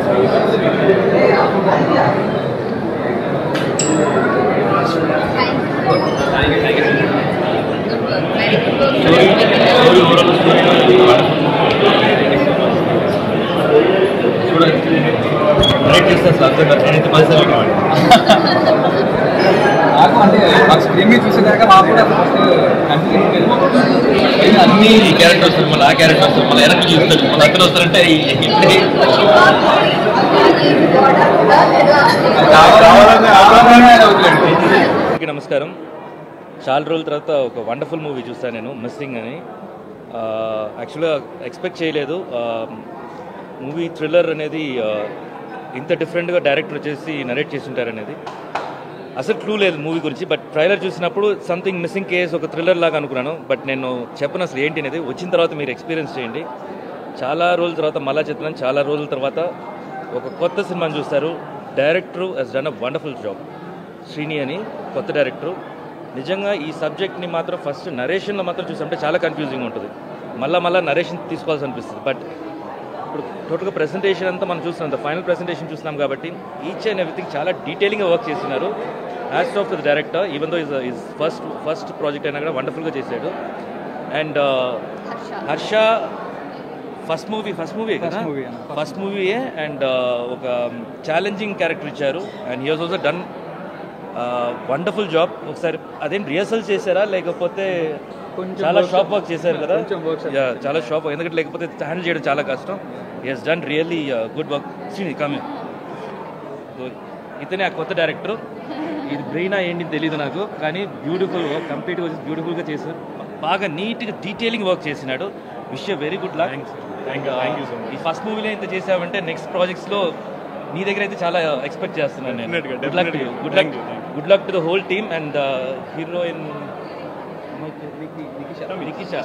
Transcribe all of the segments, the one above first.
నాకు అంటే మాకు స్క్రీన్ మీద చూసేదాకా మాకు కూడా ఫస్ట్ కన్ఫ్యూజన్ అన్ని క్యారెక్టర్స్ మళ్ళీ ఆ క్యారెక్టర్స్ మళ్ళీ వెనక్కి చూస్తారు మళ్ళీ అతను వస్తారంటే ఈ- ఇప్పుడే అందరికీ నమస్కారం చాలా రోజుల తర్వాత ఒక వండర్ఫుల్ మూవీ చూస్తాను నేను మిస్సింగ్ అని యాక్చువల్గా ఎక్స్పెక్ట్ చేయలేదు మూవీ థ్రిల్లర్ అనేది ఆ, ఇంత డిఫరెంట్గా డైరెక్టర్ వచ్చేసి నరేట్ చేసి ఉంటారనేది అసలు క్లూ లేదు మూవీ గురించి బట్ ట్రైలర్ చూసినప్పుడు సంథింగ్ మిస్సింగ్ కేస్ ఒక థ్రిల్లర్ లాగా అనుకున్నాను బట్ నేను చెప్పను అసలు ఏంటి అనేది వచ్చిన తర్వాత మీరు ఎక్స్పీరియన్స్ చేయండి చాలా రోజుల తర్వాత మళ్ళా చెప్తున్నాను చాలా రోజుల తర్వాత ఒక కొత్త సినిమాని చూస్తారు director he's done a wonderful job Srini అని కొత్త డైరెక్టరు నిజంగా ఈ సబ్జెక్ట్ని మాత్రం ఫస్ట్ నరేషన్లో మాత్రం చూసామంటే చాలా కన్ఫ్యూజింగ్ ఉంటుంది మళ్ళీ మళ్ళీ నరేషన్ తీసుకోవాల్సి అనిపిస్తుంది బట్ ఇప్పుడు టోటల్గా ప్రెసెంటేషన్ అంతా మనం చూస్తున్నాం ఫైనల్ ప్రెసెంటేషన్ చూస్తున్నాం కాబట్టి ఈచ్ అండ్ ఎవ్రీథింగ్ చాలా డీటెయిలింగ్గా వర్క్ చేస్తున్నారు as of the director even though is is first first project అయినా కూడా వండర్ఫుల్గా చేశాడు and Harsha first movie first movie కదా First movie అన్న. ఫస్ట్ మూవీయే అండ్ ఒక ఛాలెంజింగ్ క్యారెక్టర్ ఇచ్చారు and he has also done wonderful job ఒకసారి అదేం రిహర్సల్ చేశారా లేకపోతే కొంచెం చాలా workshop. షాప్ వర్క్ చేశారు కదా కొంచెం workshop. Yeah, చాలా షాప్ ఎందుకంటే లేకపోతే హ్యాండిల్ చేయడం చాలా కష్టం he's done really good work Srini కమి ఇతనే ఆ కొత్త డైరెక్టర్ ఇది బ్రెయినా ఏంటి తెలియదు నాకు కానీ బ్యూటిఫుల్ వర్క్ కంప్లీట్గా వచ్చి బ్యూటిఫుల్గా చేశారు బాగా నీట్గా డీటెయిలింగ్ వర్క్ చేసినాడు విష్ వెరీ గుడ్ లక్ ఈ ఫస్ట్ మూవీలో ఇంత చేసావంటే నెక్స్ట్ ప్రాజెక్ట్స్లో నీ దగ్గర అయితే చాలా ఎక్స్పెక్ట్ చేస్తున్నాను నేను Definitely, good luck definitely. Good luck Thank you, thank you. Good luck to the whole team and heroine Nikisha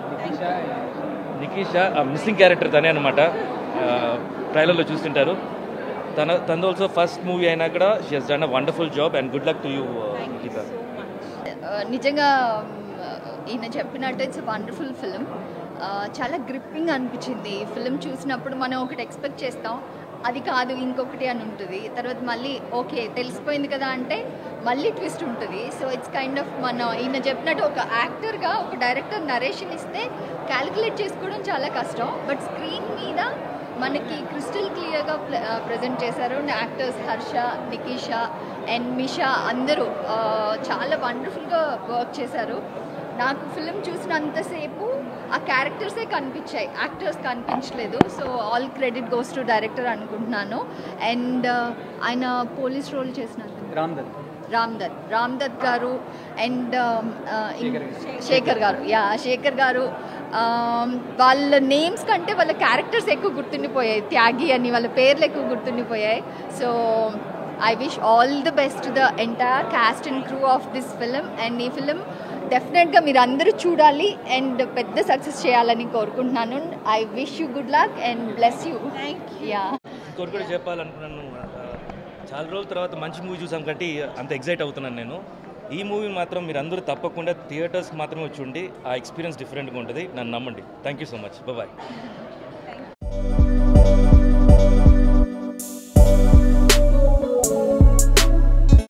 Nikisha missing character తనే అనమాట ట్రైలర్లో చూస్తుంటారు తన తన ఆల్సో ఫస్ట్ మూవీ అయినా కూడా she he's done a wonderful job and good luck to you Geetha ఆ, నిజంగా మ్, ఈయన చెప్పినట్టు ఇట్స్ వండర్ఫుల్ ఫిలిం చాలా గ్రిప్పింగ్ అనిపించింది ఈ ఫిలిం చూసినప్పుడు మనం ఒకటి ఎక్స్పెక్ట్ చేస్తాం అది కాదు ఇంకొకటి అని ఉంటుంది తర్వాత మళ్ళీ ఓకే తెలిసిపోయింది కదా అంటే మళ్ళీ ట్విస్ట్ ఉంటుంది సో ఇట్స్ కైండ్ ఆఫ్ మన ఈయన చెప్పినట్టు ఒక యాక్టర్గా ఒక డైరెక్టర్ నరేషన్ ఇస్తే క్యాలిక్యులేట్ చేసుకోవడం చాలా కష్టం బట్ స్క్రీన్ మీద మనకి క్రిస్టల్ క్లియర్గా ప్రజెంట్ చేశారు యాక్టర్స్ హర్ష నికిషా అండ్ మిషా అందరూ ఆ, చాలా వండర్ఫుల్గా వర్క్ చేశారు నాకు ఫిలిం చూసినంతసేపు ఆ క్యారెక్టర్సే కనిపించాయి యాక్టర్స్ కనిపించలేదు so all credit goes to director అనుకుంటున్నాను అండ్ ఆయన పోలీస్ రోల్ చేసిన రామ్ దత్ రామ్ దత్ రామ్ దత్ గారు అండ్ శేఖర్ గారు. శేఖర్ గారు యా శేఖర్ గారు um, వాళ్ళ నేమ్స్ కంటే వాళ్ళ క్యారెక్టర్స్ ఎక్కువ గుర్తుండిపోయాయి త్యాగి అని వాళ్ళ పేర్లు ఎక్కువ గుర్తుండిపోయాయి so I wish all the best the entire cast and crew of this film and ఈ ఫిలిం డెఫినెట్గా మీరు అందరూ చూడాలి అండ్ పెద్ద సక్సెస్ చేయాలని కోరుకుంటున్నాను I wish you good luck and bless you yeah ఇంకోటి కూడా చెప్పాలనుకున్నాను ఆ, చాలా రోజుల తర్వాత మంచి మూవీ చూసాం కాబట్టి అంత ఎగ్జైట్ అవుతున్నాను నేను ఈ మూవీ మాత్రం మీరు అందరూ తప్పకుండా థియేటర్స్ మాత్రమే చూడండి ఆ ఎక్స్పీరియన్స్ డిఫరెంట్గా ఉంటుంది నన్ను నమ్మండి thank you so much bye